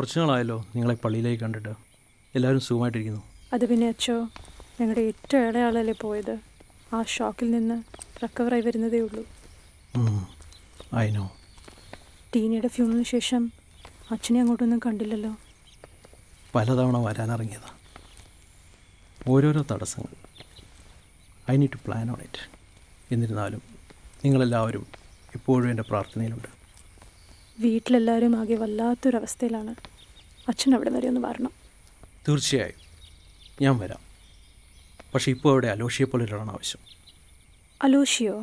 കുറച്ച് നാളായല്ലോ നിങ്ങളെ പള്ളിയിലേക്ക് കണ്ടിട്ട് എല്ലാവരും സുഖമായിട്ടിരിക്കുന്നു അത് പിന്നെ അച്ചോ ഞങ്ങളുടെ ഏറ്റവും ഇളയ ആളല്ലേ പോയത് ആ ഷോക്കിൽ നിന്ന് റിക്കവറായി വരുന്നതേ ഉള്ളൂ ഐ നോ ടീനയുടെ ഫ്യൂണിന് ശേഷം അച്ഛനെ അങ്ങോട്ടൊന്നും കണ്ടില്ലല്ലോ പലതവണ വരാനിറങ്ങിയതാണ് ഓരോരോ തടസ്സങ്ങൾ I need to plan on it എന്നിരുന്നാലും നിങ്ങളെല്ലാവരും ഇപ്പോഴും എൻ്റെ പ്രാർത്ഥനയിലുണ്ട് വീട്ടിലെല്ലാവരും ആകെ വല്ലാത്തൊരവസ്ഥയിലാണ് അച്ഛൻ അവിടെ വരെ ഒന്ന് വരണം തീർച്ചയായും ഞാൻ വരാം പക്ഷേ ഇപ്പോൾ അവിടെ അലോഷിയെ പോലെ ഒരാളാണ് ആവശ്യം അലോഷിയോ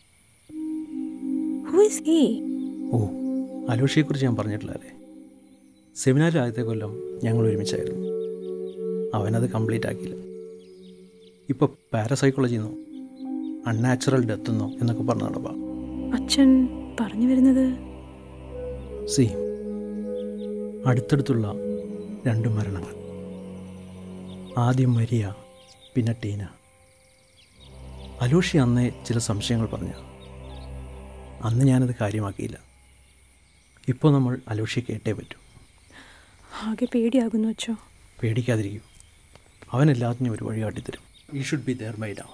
ഹു ഇസ് ഹീ ഓ അലോഷിയെക്കുറിച്ച് ഞാൻ പറഞ്ഞിട്ടില്ല അല്ലേ സെമിനാറിൽ ആദ്യത്തെ കൊല്ലം ഞങ്ങൾ ഒരുമിച്ചായിരുന്നു അവനത് കംപ്ലീറ്റ് ആക്കിയില്ല ഇപ്പോൾ പാരസൈക്കോളജി എന്നോ അൺനാച്ചുറൽ ഡെത്ത് എന്നോ എന്നൊക്കെ പറഞ്ഞ നടപ്പാ അച്ഛൻ പറഞ്ഞു വരുന്നത് സി അടുത്തടുത്തുള്ള രണ്ട് മരണങ്ങൾ ആദ്യം മരിയ പിന്നെ ടീന അലോഷി അന്നേ ചില സംശയങ്ങൾ പറഞ്ഞു അന്ന് ഞാനത് കാര്യമാക്കിയില്ല ഇപ്പോൾ നമ്മൾ അലോഷിയെ കേട്ടേ പറ്റൂ ആകെ പേടിയാകുന്നു അച്ചോ പേടിക്കാതിരിക്കൂ അവൻ എല്ലാത്തിനും ഒരു വഴി കാട്ടിത്തരും he should be there by dawn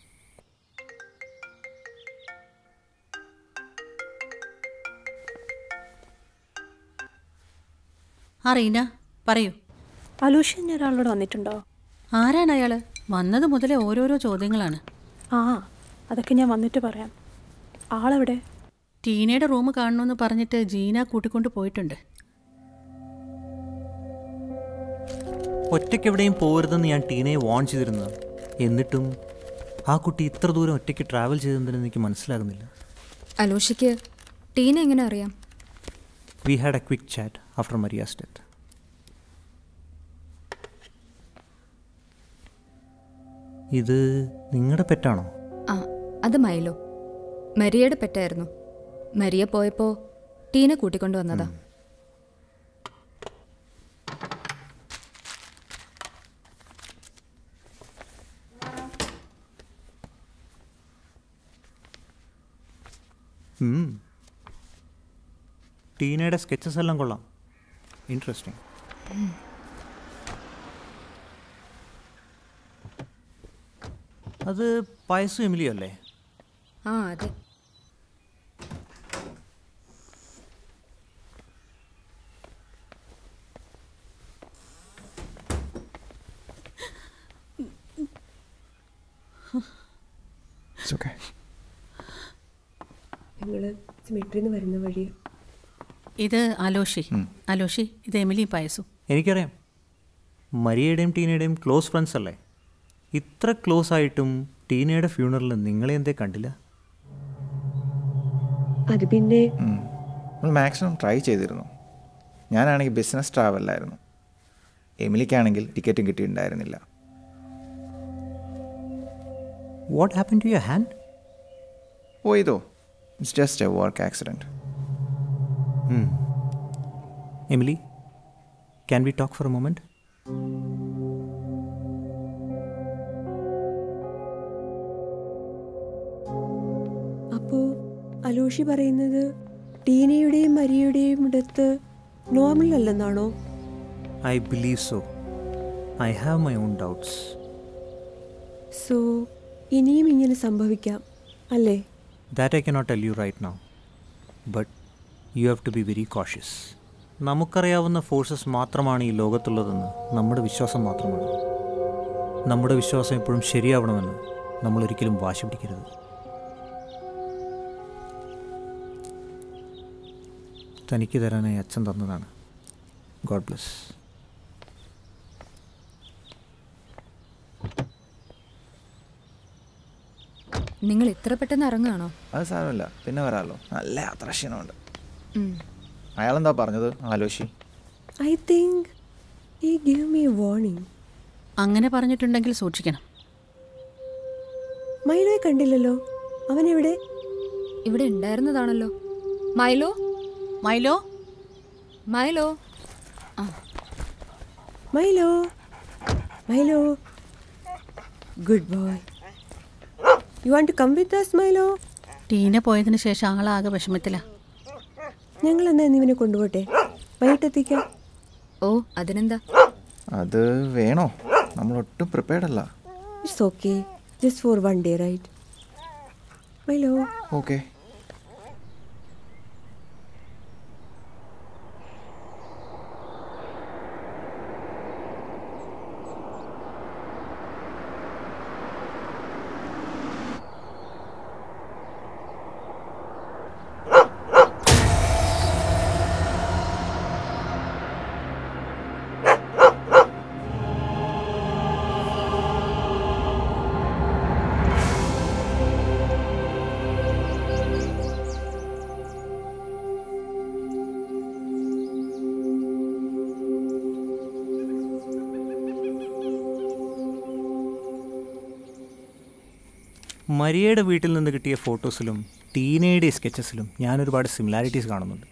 ആ റീന പറയൂ അലോഷി എന്നെ ഒരാളോട് വന്നിട്ടുണ്ടോ ആരാണ് അയാൾ വന്നത് മുതലേ ഓരോരോ ചോദ്യങ്ങളാണ് ആ അതൊക്കെ ഞാൻ വന്നിട്ട് പറയാം ആളെവിടെ ടീനയുടെ റൂം കാണണമെന്ന് പറഞ്ഞിട്ട് ജീന കൂട്ടിക്കൊണ്ട് പോയിട്ടുണ്ട് ഒറ്റയ്ക്ക് എവിടെയും പോകരുതെന്ന് ഞാൻ ടീനയെ വാൺ ചെയ്തിരുന്നു എന്നിട്ടും ആ കുട്ടി ഇത്ര ദൂരം ഒറ്റയ്ക്ക് ട്രാവൽ ചെയ്തതെന്ന് എനിക്ക് മനസ്സിലാകുന്നില്ല അലോഷിക്ക് ടീന എങ്ങനെ അറിയാം we had a quick chat after Maria's death ഇത് നിങ്ങളുടെ പെറ്റാണോ ആ അത് മൈലോ മരിയയുടെ പെറ്റായിരുന്നു മരിയ പോയപ്പോ ടീന കൂട്ടിക്കൊണ്ടു വന്നതാ ഉം. ടീനയുടെ സ്കെച്ചസ് എല്ലാം കൊള്ളാം ഇൻട്രസ്റ്റിംഗ് അത് പായസം എമിലിയോ അല്ലേ ആ അതെ It's okay. ഞങ്ങൾ സിമെട്രിന്ന് വരുന്ന വഴി ഇത് അലോഷി അലോഷി ഇത് എമിലി പായസു എനിക്കറിയാം മരിയയുടെയും ടീനയുടെയും ക്ലോസ് ഫ്രണ്ട്സ് അല്ലേ ഇത്ര ക്ലോസ് ആയിട്ടും ടീനയുടെ ഫ്യൂണറലിൽ നിങ്ങളെ എന്തേ കണ്ടില്ല അത് പിന്നെ നമ്മൾ മാക്സിമം ട്രൈ ചെയ്തിരുന്നു ഞാനാണെങ്കിൽ ബിസിനസ് ട്രാവലിലായിരുന്നു എമിലിക്കാണെങ്കിൽ ടിക്കറ്റും കിട്ടിയിട്ടുണ്ടായിരുന്നില്ല what happen to your hand പോയതോ it's just a work accident Emily can we talk for a moment അപ്പോ അലോഷി പറയുന്നത് ടീനയുടെയും മരിയയുടെയും ഇടത്ത് നോർമൽ അല്ലെന്നാണോ I believe so I have my own doubts so ഇനിയും ഇങ്ങനെ സംഭവിക്കാം അല്ലേ that I cannot tell you right now but you have to be very cautious നമുക്കറിയാവുന്ന ഫോഴ്സസ് മാത്രമാണ് ഈ ലോകത്തുള്ളതെന്ന് നമ്മുടെ വിശ്വാസം മാത്രമാണ് നമ്മുടെ വിശ്വാസം എപ്പോഴും ശരിയാവണമെന്ന് നമ്മൾ ഒരിക്കലും വാശി പിടിക്കരുത് തനിക്ക് തരാനായി അച്ഛൻ തന്നതാണ് ഗോഡ് ബ്ലസ് നിങ്ങൾ ഇത്ര പെട്ടെന്ന് ഇറങ്ങുകയാണോ അത് സാരമില്ല പിന്നെ വരാമല്ലോ നല്ല യാത്രാക്ഷീണമുണ്ട് ഉം. അയാളെന്താ പറഞ്ഞത് Aloshi I think he give me warning അങ്ങനെ പറഞ്ഞിട്ടുണ്ടെങ്കിൽ സൂക്ഷിക്കണം മൈലോയെ കണ്ടില്ലല്ലോ അവൻ എവിടെ ഇവിടെ ഉണ്ടായിരുന്നതാണല്ലോ Milo Milo Milo Milo Milo good boy you want to come with us Milo Tina പോയതിന് ശേഷം ആളാകെ വിഷമത്തിലാ ഞങ്ങൾ എന്നാ ഇവനെ കൊണ്ടുപോട്ടെ വൈകിട്ടെത്തിക്കാം ഓ അതിനെന്താ അത് വേണോ നമ്മൾ ഒട്ടും പ്രിപ്പയർഡ് അല്ല It's okay. Just for one day, right? Milo. Okay മരിയയുടെ വീട്ടിൽ നിന്ന് കിട്ടിയ ഫോട്ടോസിലും ടീനയുടെ സ്കെച്ചസിലും ഞാൻ ഒരുപാട് സിമിലാരിറ്റീസ് കാണുന്നുണ്ട്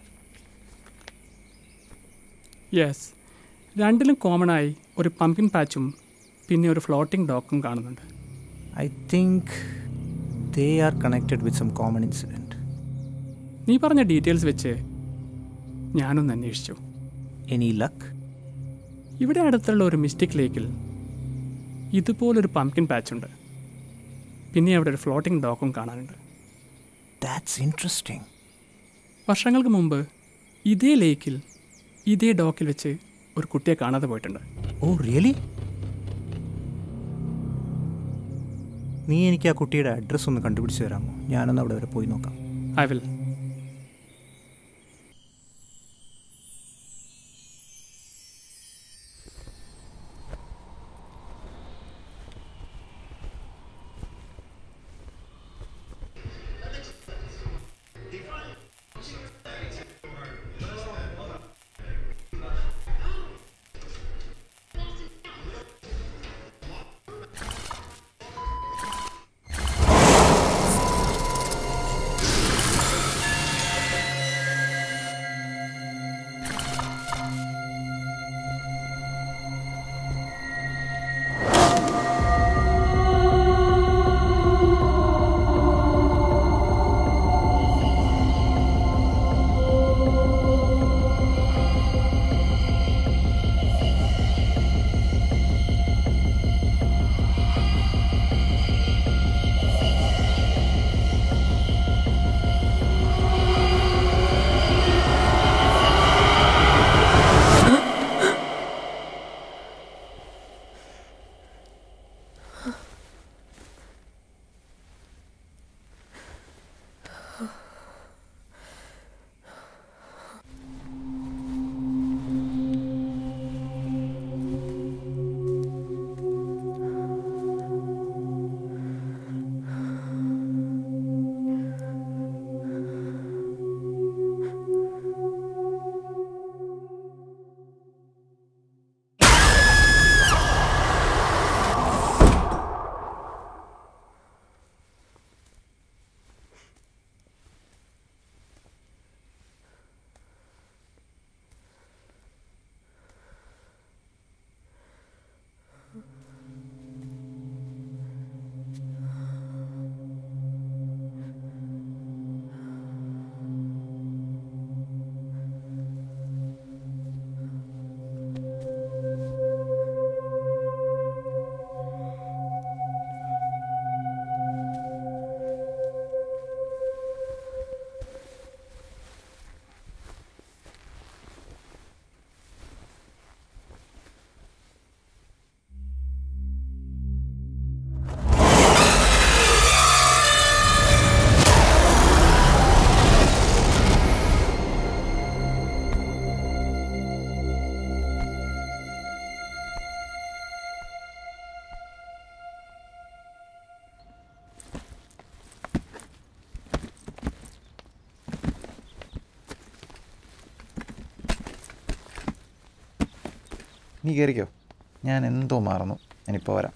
യെസ് രണ്ടിലും കോമൺ ആയി ഒരു പമ്പിൻ പാച്ചും പിന്നെ ഒരു ഫ്ലോട്ടിംഗ് ഡോക്കും കാണുന്നുണ്ട് I think they are connected with some common incident നീ പറഞ്ഞ ഡീറ്റെയിൽസ് വെച്ച് ഞാനൊന്ന് അന്വേഷിച്ചു എനി ലക്ക് ഇവിടെ അടുത്തുള്ള ഒരു മിസ്റ്റിക് ലേക്കിൽ ഇതുപോലൊരു പമ്പിൻ പാച്ചുണ്ട് പിന്നെ അവിടെ ഒരു ഫ്ലോട്ടിംഗ് ഡോക്കും കാണാനുണ്ട് ദാറ്റ്സ് ഇൻട്രസ്റ്റിംഗ് വർഷങ്ങൾക്ക് മുമ്പ് ഇതേ ലേക്കിൽ ഇതേ ഡോക്കിൽ വെച്ച് ഒരു കുട്ടിയെ കാണാതെ പോയിട്ടുണ്ട് ഓ റിയലി നീ എനിക്ക് ആ കുട്ടിയുടെ അഡ്രസ്സ് ഒന്ന് കണ്ടുപിടിച്ച് തരാമോ ഞാനൊന്ന് അവിടെ വരെ പോയി നോക്കാം ഐ വിൽ നീ കയറിക്കോ ഞാൻ എന്തോ മറന്നു ഞാനിപ്പോൾ വരാം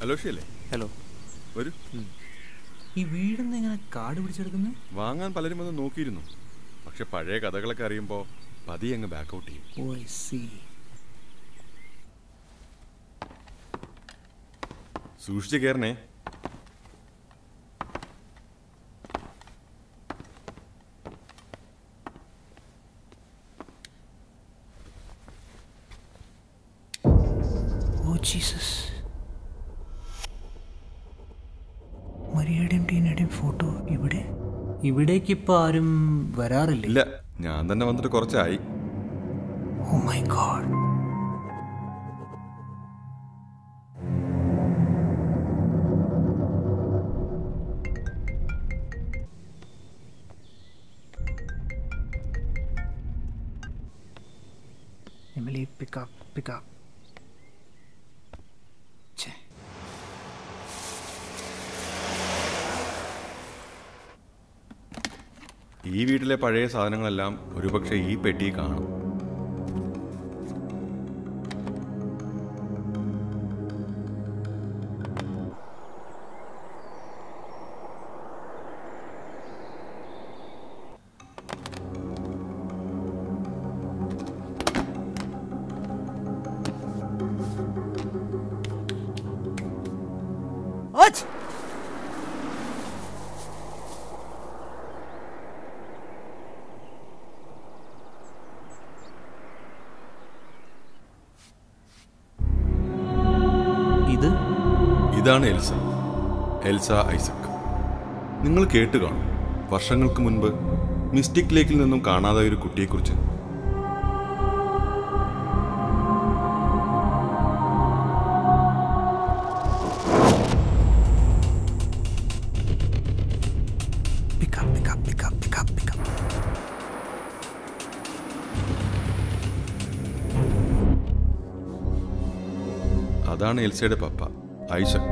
അലോഷിയല്ലേ ഹലോ വരൂ ഈ വീടിന്ന് എങ്ങനെ കാട് പിടിച്ചെടുക്കുന്നത് വാങ്ങാൻ പലരും വന്ന് നോക്കിയിരുന്നു പക്ഷെ പഴയ കഥകളൊക്കെ അറിയുമ്പോൾ പതി അങ്ങ് ബാക്ക് ഔട്ട് ചെയ്യും ഓ ഐ സി സൂക്ഷിച്ച് കയറണേ ഓ ജീസസ് മരിയയുടെയും ടീനയുടെയും ഫോട്ടോ ഇവിടെ ഇവിടേക്ക് ഇപ്പോൾ ആരും വരാറില്ല ഇല്ല ഞാൻ തന്നെ വന്നിട്ട് കുറച്ചായി oh my god Emily pick up pick up ഈ വീട്ടിലെ പഴയ സാധനങ്ങളെല്ലാം ഒരുപക്ഷെ ഈ പെട്ടി കാണും ഇത് ഇതാണ് എൽസ എൽസ ഐസക് നിങ്ങൾ കേട്ട് കാണും വർഷങ്ങൾക്ക് മുൻപ് മിസ്റ്റിക് ലേക്കിൽ നിന്നും കാണാതെ ഒരു കുട്ടിയെക്കുറിച്ച് pick up pick up pick up pick up pick up അതാണ് എൽസയുടെ പപ്പ ഐസക്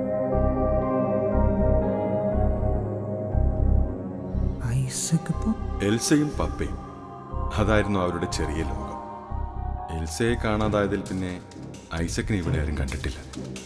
ഐസക് ഇപ്പോൾ എൽസയും പപ്പയും അതായിരുന്നു അവരുടെ ചെറിയ ലോകം എൽസയെ കാണാതായതിൽ പിന്നെ ഐസക്കിനെ ഇവിടെ ആരും കണ്ടിട്ടില്ല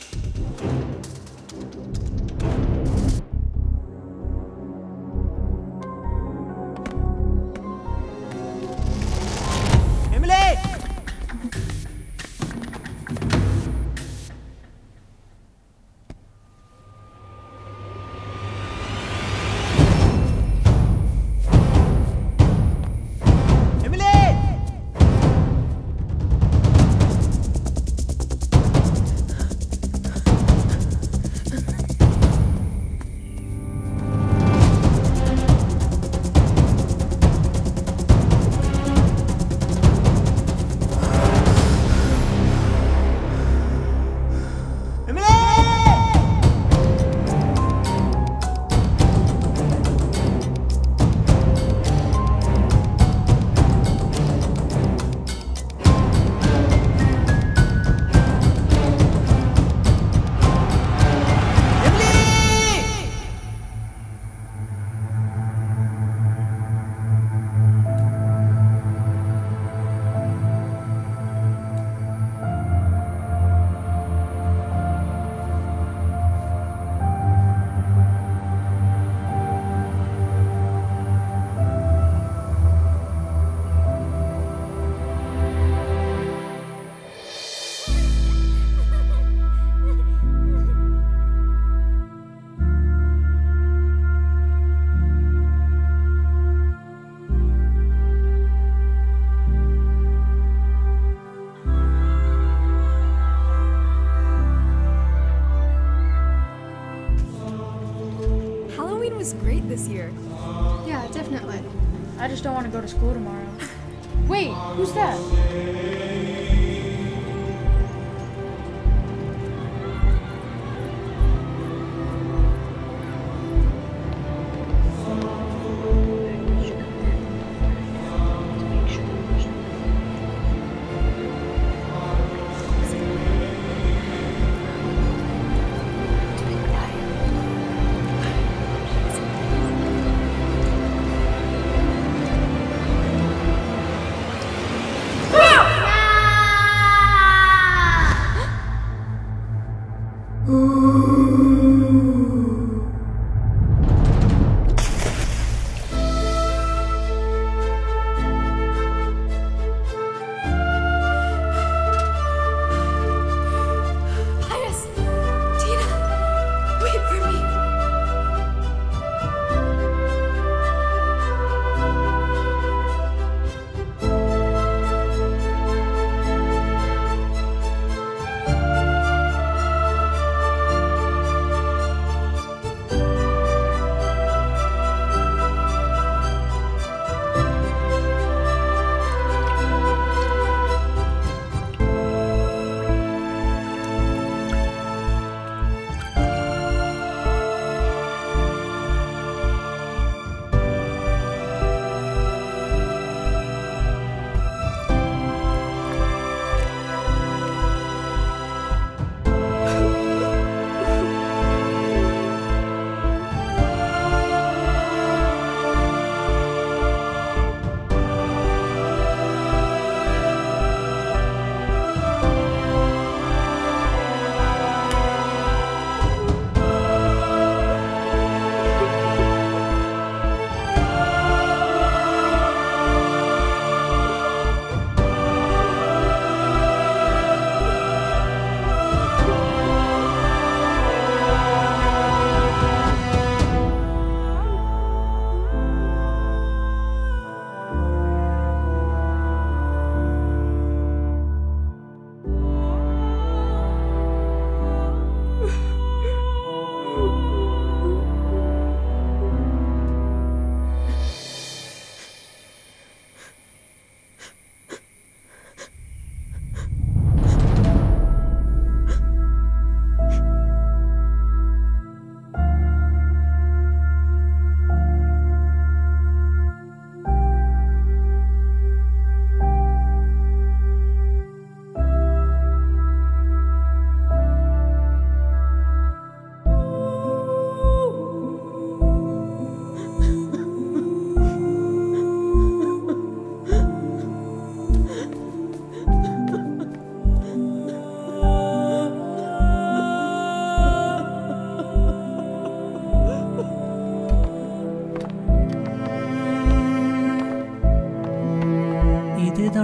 Halloween was great this year. Yeah, definitely. I just don't want to go to school tomorrow. Wait, who's that? Ah!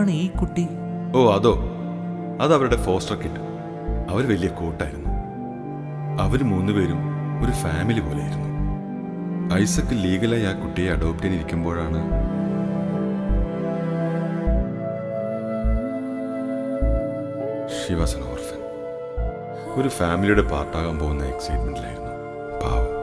ആരാണ് ഈ കുട്ടി ഓ അതോ അത് അവരുടെ ഫോസ്റ്റർ കിഡ് അവർ വലിയ കൂട്ടായിരുന്നു അവർ മൂന്നുപേരും ഒരു ഫാമിലി പോലെയായിരുന്നു ഐസക്ക് ലീഗലായി ആ കുട്ടിയെ അഡോപ്റ്റ് ചെയ്തിരിക്കുമ്പോഴാണ് ഷി വാസ് എൻ ഓർഫൻ ഒരു ഫാമിലിയുടെ പാർട്ടാകാൻ പോകുന്ന എക്സൈറ്റ്മെന്റിലായിരുന്നു പാവം